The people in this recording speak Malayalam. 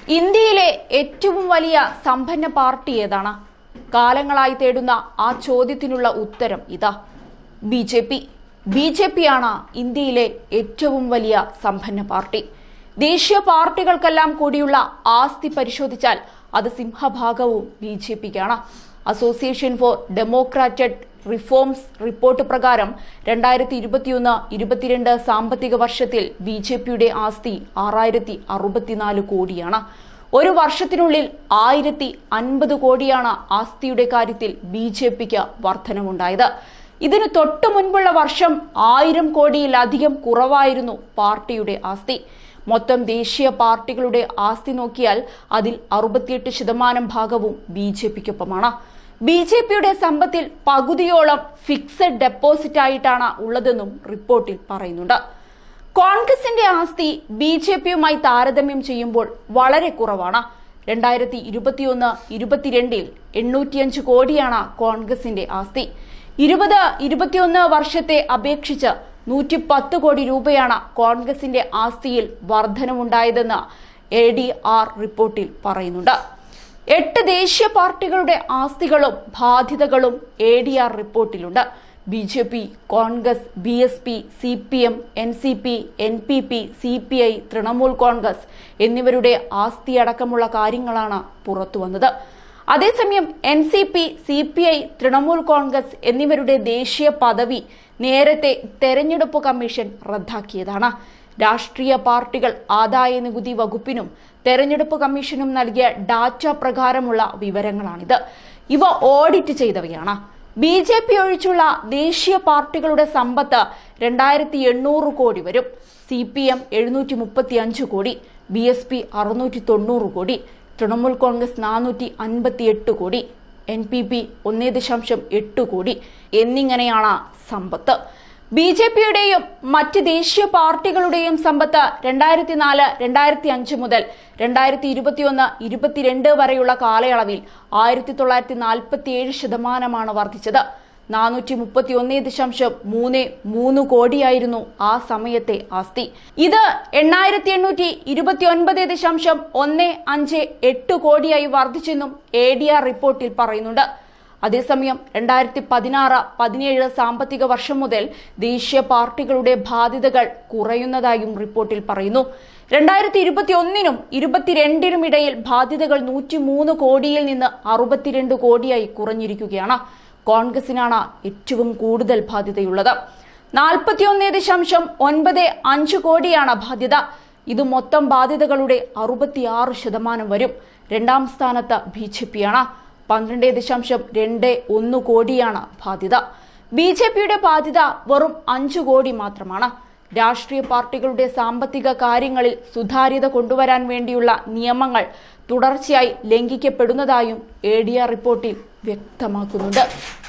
ഇന്ത്യയിലെ ഏറ്റവും വലിയ സമ്പന്ന പാർട്ടി ഏതാണ് കാലങ്ങളായി തേടുന്ന ആ ചോദ്യത്തിനുള്ള ഉത്തരം ഇതാ B J P B J P ആണ് ഇന്ത്യയിലെ ഏറ്റവും വലിയ സമ്പന്ന പാർട്ടി ദേശീയ പാർട്ടികൾക്കെല്ലാം കൂടിയുള്ള ആസ്തി പരിശോധിച്ചാൽ അത് സിംഹഭാഗവും ബി ജെ പിക്കാണ് Association for Democratic Reforms report പ്രകാരം രണ്ടായിരത്തി ഇരുപത്തിയൊന്ന് ഇരുപത്തിരണ്ട് സാമ്പത്തിക വർഷത്തിൽ ബി ജെ പിയുടെ ആസ്തി ആറായിരത്തി അറുപത്തിനാല് കോടിയാണ് ഒരു വർഷത്തിനുള്ളിൽ ആയിരത്തി അൻപത് കോടിയാണ് ആസ്തിയുടെ കാര്യത്തിൽ ബി ജെ പിക്ക് വർധനമുണ്ടായത് ഇതിനു തൊട്ടു മുൻപുള്ള വർഷം ആയിരം കോടിയിലധികം കുറവായിരുന്നു പാർട്ടിയുടെ ആസ്തി മൊത്തം ദേശീയ പാർട്ടികളുടെ ആസ്തി നോക്കിയാൽ അതിൽ അറുപത്തിയെട്ട് ശതമാനം ഭാഗവും ബി ജെ പിക്കൊപ്പമാണ് ബി ജെ പിയുടെ സമ്പത്തിൽ പകുതിയോളം ഫിക്സഡ് ഡെപ്പോസിറ്റ് ആയിട്ടാണ് ഉള്ളതെന്നും റിപ്പോർട്ടിൽ പറയുന്നുണ്ട് കോൺഗ്രസിന്റെ ആസ്തി ബി ജെ പിയുമായി താരതമ്യം ചെയ്യുമ്പോൾ വളരെ കുറവാണ് രണ്ടായിരത്തി ഇരുപത്തിയൊന്ന് ഇരുപത്തിരണ്ടിൽ എണ്ണൂറ്റിയഞ്ച് കോടിയാണ് കോൺഗ്രസിന്റെ ആസ്തി ഇരുപത് ഇരുപത്തിയൊന്ന് വർഷത്തെ അപേക്ഷിച്ച് നൂറ്റി പത്ത് കോടി രൂപയാണ് കോൺഗ്രസിന്റെ ആസ്തിയിൽ വർധനമുണ്ടായതെന്ന് എ ഡി ആർ റിപ്പോർട്ടിൽ പറയുന്നുണ്ട് എട്ട് ദേശീയ പാർട്ടികളുടെ ആസ്തികളും ബാധ്യതകളും എ ഡി ആർ റിപ്പോർട്ടിലുണ്ട് B J P Congress B S P C P M N C P N P P C P I Trinamool Congress എന്നിവരുടെ ആസ്തി അടക്കമുള്ള കാര്യങ്ങളാണ് പുറത്തു വന്നത് അതേസമയം N C P C P I Trinamool Congress എന്നിവരുടെ ദേശീയ പദവി നേരത്തെ തെരഞ്ഞെടുപ്പ് കമ്മീഷൻ റദ്ദാക്കിയതാണ് രാഷ്ട്രീയ പാർട്ടികൾ ആദായ നികുതി വകുപ്പിനും തെരഞ്ഞെടുപ്പ് കമ്മീഷനും നൽകിയ ഡാറ്റ പ്രകാരമുള്ള വിവരങ്ങളാണിത് ഇവ ഓഡിറ്റ് ചെയ്തവയാണ് ബി ജെ പി ഒഴിച്ചുള്ള ദേശീയ പാർട്ടികളുടെ സമ്പത്ത് രണ്ടായിരത്തി എണ്ണൂറ് കോടി വരും സി പി എം എഴുന്നൂറ്റി മുപ്പത്തി അഞ്ച് കോടി ബി എസ് പി അറുന്നൂറ്റി തൊണ്ണൂറ് കോടി തൃണമൂൽ കോൺഗ്രസ് നാനൂറ്റി അൻപത്തി എട്ട് കോടി എൻ പി പി ഒന്നേ ദശാംശം എട്ട് കോടി എന്നിങ്ങനെയാണ് സമ്പത്ത് ബി ജെ പിയുടെയും മറ്റ് ദേശീയ പാർട്ടികളുടെയും സമ്പത്ത് രണ്ടായിരത്തി നാല് രണ്ടായിരത്തി അഞ്ച് മുതൽ രണ്ടായിരത്തി ഇരുപത്തിയൊന്ന് ഇരുപത്തിരണ്ട് വരെയുള്ള കാലയളവിൽ ആയിരത്തി തൊള്ളായിരത്തി നാൽപ്പത്തി ഏഴ് ശതമാനമാണ് വർദ്ധിച്ചത് നാനൂറ്റി മുപ്പത്തി ഒന്നേ ദശാംശം മൂന്ന് മൂന്ന് കോടിയായിരുന്നു ആ സമയത്തെ ആസ്തി ഇത് എണ്ണായിരത്തി എണ്ണൂറ്റി ഇരുപത്തി ഒൻപത് ദശാംശം ഒന്ന് അഞ്ച് എട്ട് കോടിയായി വർദ്ധിച്ചെന്നും എ ഡി ആർ റിപ്പോർട്ടിൽ പറയുന്നുണ്ട് അതേസമയം രണ്ടായിരത്തി പതിനാറ് പതിനേഴ് സാമ്പത്തിക വർഷം മുതൽ ദേശീയ പാർട്ടികളുടെ ബാധ്യതകൾ കുറയുന്നതായും റിപ്പോർട്ടിൽ പറയുന്നു രണ്ടായിരത്തി ഇരുപത്തി ഒന്നിനും ഇരുപത്തിരണ്ടിനും ഇടയിൽ ബാധ്യതകൾ നൂറ്റി മൂന്ന് കോടിയിൽ നിന്ന് അറുപത്തിരണ്ട് കോടിയായി കുറഞ്ഞിരിക്കുകയാണ് കോൺഗ്രസിനാണ് ഏറ്റവും കൂടുതൽ ബാധ്യതയുള്ളത് നാൽപ്പത്തിയൊന്ന് ദശാംശം ഒൻപത് അഞ്ച് കോടിയാണ് ബാധ്യത ഇത് മൊത്തം ബാധ്യതകളുടെ അറുപത്തിയാറ് ശതമാനം വരും രണ്ടാം സ്ഥാനത്ത് ബി ജെ പിയാണ് പന്ത്രണ്ട് ദശാംശം രണ്ട് ഒന്ന് കോടിയാണ് ബാധ്യത ബി ജെ പിയുടെ ബാധ്യത വെറും അഞ്ചു കോടി മാത്രമാണ് രാഷ്ട്രീയ പാർട്ടികളുടെ സാമ്പത്തിക കാര്യങ്ങളിൽ സുതാര്യത കൊണ്ടുവരാൻ വേണ്ടിയുള്ള നിയമങ്ങൾ തുടർച്ചയായി ലംഘിക്കപ്പെടുന്നതായും എ ഡി ആർ റിപ്പോർട്ടിൽ വ്യക്തമാക്കുന്നുണ്ട്